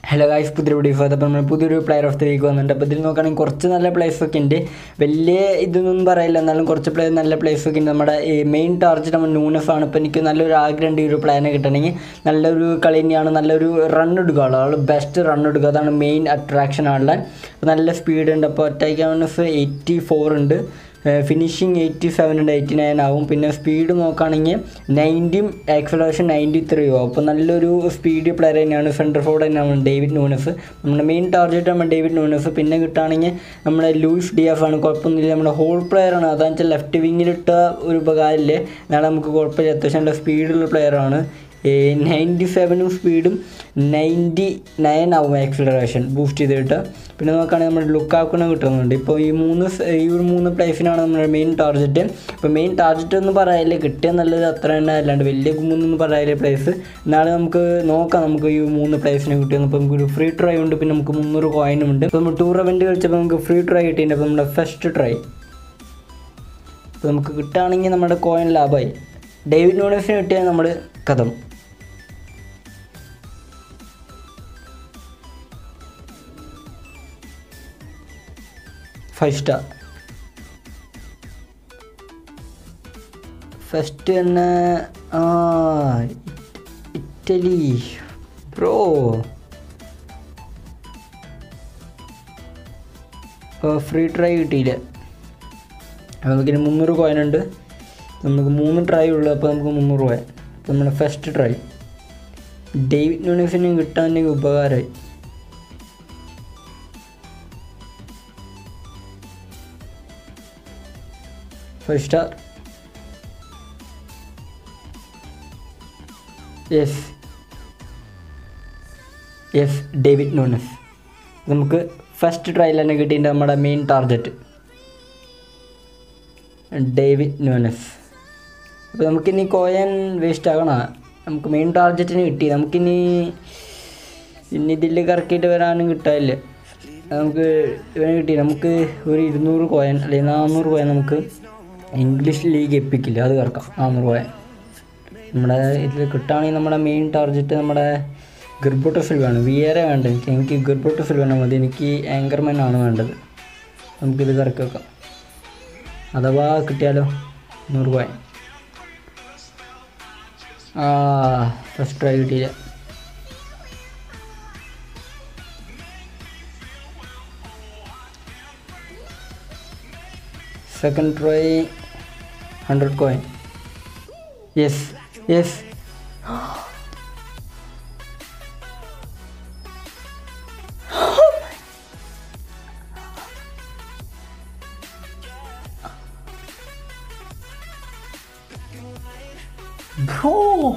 Hello guys പുതിയൊരു video അപ്പോൾ നമ്മൾ പുതിയൊരു പ്ലെയർ ഓഫ് ദി വീക്ക് വന്നിട്ടുണ്ട് അപ്പോൾ ഇതിൽ നോക്കുകയാണെങ്കിൽ കുറച്ച് നല്ല പ്ലേസ് ഒക്കെ ഉണ്ട് വലിയ ഇതൊന്നും പറയില്ല എന്നാലും കുറച്ച് പ്ലേ നല്ല പ്ലേസ് ഒക്കെ ഉണ്ട് നമ്മുടെ മെയിൻ ടാർഗറ്റ് നമ്മൾ ന്യൂനഫ് ആണ് ഇപ്പോൾ എനിക്ക് നല്ലൊരു ആഗ്രഹമുണ്ട് ഈ ഒരു പ്ലാനെ കിട്ടണമെങ്കിൽ നല്ലൊരു കളി തന്നെയാണ് നല്ലൊരു റൺ എടുക്കുകയുള്ളൂ ആൾ ബെസ്റ്റ് റൺ എടുക്കുക അതാണ് മെയിൻ അട്രാക്ഷൻ ആണുള്ള അപ്പോൾ നല്ല സ്പീഡ് ഉണ്ട് അപ്പോൾ ഒറ്റയ്ക്ക് എയ്റ്റി ഫോർ ഉണ്ട് ഫിനിഷിങ് എയ്റ്റി സെവൻ ഉണ്ട് എയ്റ്റി നയൻ ആവും പിന്നെ സ്പീഡ് നോക്കുകയാണെങ്കിൽ നയൻറ്റിയും ആക്സലേഷൻ നയൻറ്റി ത്രീയോ അപ്പോൾ നല്ലൊരു സ്പീഡ് പ്ലെയർ തന്നെയാണ് സെൻറ്റർ ഫോർഡ് തന്നെയാണ് നമ്മുടെ നൂനസ് നമ്മുടെ മെയിൻ ടാർഗറ്റ് നമ്മുടെ ഡേവിഡ് നൂനസ് പിന്നെ കിട്ടുകയാണെങ്കിൽ നമ്മുടെ ലൂയിസ് ഡി എഫ് ആണ് കുഴപ്പമൊന്നുമില്ല നമ്മുടെ ഹോൾ പ്ലെയർ ആണ് അതാണെന്ന് വെച്ചാൽ ലെഫ്റ്റ് വിങ്ങിലിട്ട ഒരു ഉപകാരമില്ലേ നാളെ നമുക്ക് കുഴപ്പമില്ല അത്യാവശ്യം നല്ല സ്പീഡുള്ള പ്ലെയറാണ് നയൻറ്റി സെവനും സ്പീഡും നയൻറ്റി നയൻ ആവും ആക്സിലറേഷൻ ബൂസ്റ്റ് ചെയ്തിട്ട് പിന്നെ നോക്കുകയാണെങ്കിൽ നമ്മുടെ ലുക്കാക്കുനെ കിട്ടുന്നുണ്ട് ഇപ്പോൾ ഈ മൂന്ന് സ് ഈ ഒരു മൂന്ന് പ്ലേസിനാണ് നമ്മുടെ മെയിൻ ടാർഗറ്റ് ഇപ്പോൾ മെയിൻ ടാർഗറ്റ് എന്ന് പറയാല്ലേ കിട്ടിയ നല്ലത് അത്ര തന്നെ അല്ലാണ്ട് വലിയ മൂന്നൊന്നും പറയാല്ലേ പ്ലേസ് നാളെ നമുക്ക് നോക്കാം നമുക്ക് ഈ മൂന്ന് പ്ലേസിനെ കിട്ടിയെന്ന് ഇപ്പോൾ നമുക്കൊരു ഫ്രീ ട്രൈ ഉണ്ട് പിന്നെ നമുക്ക് മുന്നൂറ് കോയിനും ഉണ്ട് ഇപ്പോൾ നമ്മൾ ടൂർണമെൻറ്റ് കളിച്ചപ്പോൾ നമുക്ക് ഫ്രീ ട്രൈ കിട്ടിയിട്ടുണ്ട് അപ്പോൾ നമ്മുടെ ഫസ്റ്റ് ട്രൈ അപ്പോൾ നമുക്ക് കിട്ടുകയാണെങ്കിൽ നമ്മുടെ കോയിൻ ലാഭമായി ഡേവിഡ് നൂണസിന് കിട്ടിയാൽ നമ്മൾ കഥം ഫൈവ് സ്റ്റാർ ഫസ്റ്റ് തന്നെ ആ ഇറ്റലി ബ്രോ ഫ്രീ ട്രൈ കിട്ടിയില്ല അപ്പോൾ നമുക്കിനി മുന്നൂറ് കോയിനുണ്ട് നമുക്ക് മൂന്ന് ട്രൈ ഉള്ളൂ അപ്പോൾ നമുക്ക് മുന്നൂറ് കോയിൻ അപ്പോൾ നമ്മുടെ ഫസ്റ്റ് ട്രൈ ഡേവിഡ് ന്യൂണിസിനും കിട്ടാനെങ്കിൽ ഉപകാരമായി five star yes yes David Nunez നമുക്ക് ഫസ്റ്റ് ട്രയൽ തന്നെ കിട്ടിയിട്ടുണ്ട് നമ്മുടെ മെയിൻ ടാർഗറ്റ് ഡേവിഡ് ന്യൂനസ് അപ്പോൾ നമുക്കിനി കോയൻ വേസ്റ്റ് ആകണ നമുക്ക് മെയിൻ ടാർഗറ്റിന് കിട്ടി നമുക്കിനി ഇനി ഇതിൽ കറക്കിയിട്ട് വരാനും കിട്ടാനില്ല നമുക്ക് ഇവന് കിട്ടി നമുക്ക് ഒരു ഇരുന്നൂറ് കോയൻ അല്ലെങ്കിൽ നാനൂറ് കോയൻ നമുക്ക് ഇംഗ്ലീഷ് ലീഗ് എപ്പിക്കില്ല അത് കറക്കാം നാനൂറ് കോയൻ നമ്മുടെ ഇതിൽ കിട്ടുകയാണെങ്കിൽ നമ്മുടെ മെയിൻ ടാർഗറ്റ് നമ്മുടെ ഗർബോട്ടോ സിൽവാണ് വിയറെ വേണ്ട എനിക്ക് എനിക്ക് ഗർബോട്ടോ സിൽവാണ് മതി എനിക്ക് ആങ്കർമാൻ ആണ് വേണ്ടത് നമുക്കിത് കറക്കി വെക്കാം അഥവാ കിട്ടിയാലോ നൂറ് കോയൻ ആ ഫസ്റ്റ് ട്രൈ കിട്ടിയില്ല second try hundred coin yes yes Bro!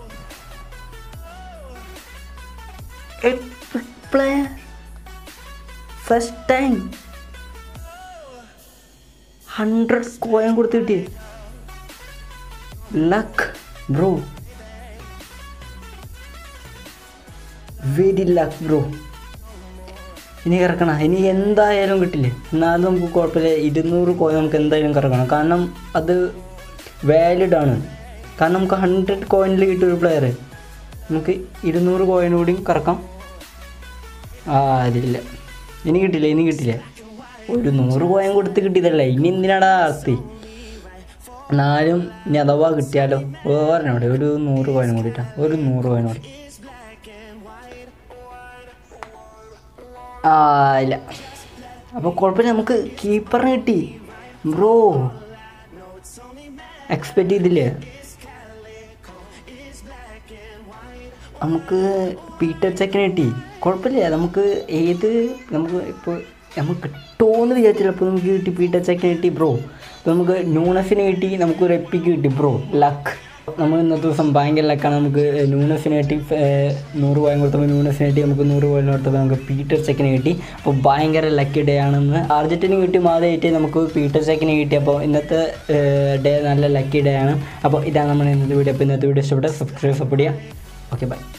Epic player. First time. Hundred coin കൊടുത്ത് കിട്ടി luck bro very luck bro ഇനി കറക്കണം ഇനി എന്തായാലും കിട്ടില്ലേ എന്നാലും നമുക്ക് കുഴപ്പമില്ല ഇരുന്നൂറ് കോയിൻ നമുക്ക് എന്തായാലും കറക്കണം കാരണം അത് വാലിഡ് ആണ് കാരണം നമുക്ക് ഹൺഡ്രഡ് കോയിനിൽ കിട്ടിയ ഒരു പ്ലെയർ നമുക്ക് ഇരുന്നൂറ് കോയിൻ കൂടിയും കറക്കാം ആ അതില്ല ഇനി കിട്ടില്ല ഇനി കിട്ടില്ല ഒരു നൂറ് കോയിൻ കൊടുത്ത് കിട്ടിയതല്ല ഇനി എന്തിനാടാ ആസ്തി എന്നാലും ഇനി അഥവാ കിട്ടിയാലോ പറഞ്ഞോടെ ഒരു നൂറ് കോയിൻ കൂടിട്ടാ ഒരു നൂറ് കോയിൻ കൂടി ആ ഇല്ല അപ്പോൾ കുഴപ്പമില്ല നമുക്ക് കീപ്പറിന് കിട്ടി ബ്രോ എക്സ്പെക്റ്റ് ചെയ്തില്ലേ നമുക്ക് പീറ്റർ ചെക്കിന് കിട്ടി കുഴപ്പമില്ല നമുക്ക് ഏത് നമുക്ക് ഇപ്പോൾ നമുക്ക് കിട്ടുമോയെന്ന് വിചാരിച്ചില്ല അപ്പോൾ നമുക്ക് കിട്ടി പീറ്റർ ചെക്കിന് കിട്ടി ബ്രോ അപ്പോൾ നമുക്ക് ന്യൂണസിന് കിട്ടി നമുക്ക് ഒരു എപ്പിക്ക് കിട്ടി ബ്രോ ലക്ക് നമ്മൾ ഇന്നത്തെ ദിവസം ഭയങ്കര ലക്കാണ് നമുക്ക് ന്യൂണസിന് കിട്ടി നൂറ് കോയിൻ കൊടുത്തപ്പോൾ ന്യൂണസിന് കിട്ടി നമുക്ക് നൂറ് കോയിൻ കൊടുത്തപ്പോൾ നമുക്ക് പീറ്റർ ചെക്കിന് കിട്ടി അപ്പോൾ ഭയങ്കര ലക്കി ഡേ ആണെന്ന് അർജൻറ്റീന കിട്ടി മാതായിട്ട് നമുക്ക് പീറ്റർ ചെക്കിന് കിട്ടി അപ്പോൾ ഇന്നത്തെ ഡേ നല്ല ലക്കി ഡേ ആണ് അപ്പോൾ ഇതാണ് നമ്മുടെ ഇന്നത്തെ വീഡിയോ അപ്പോൾ ഇന്നത്തെ വീഡിയോ ഇഷ്ടപ്പെട്ട സബ്സ്ക്രൈബ് സപ്പോർട്ട് ചെയ്യാം ഓക്കെ ബൈ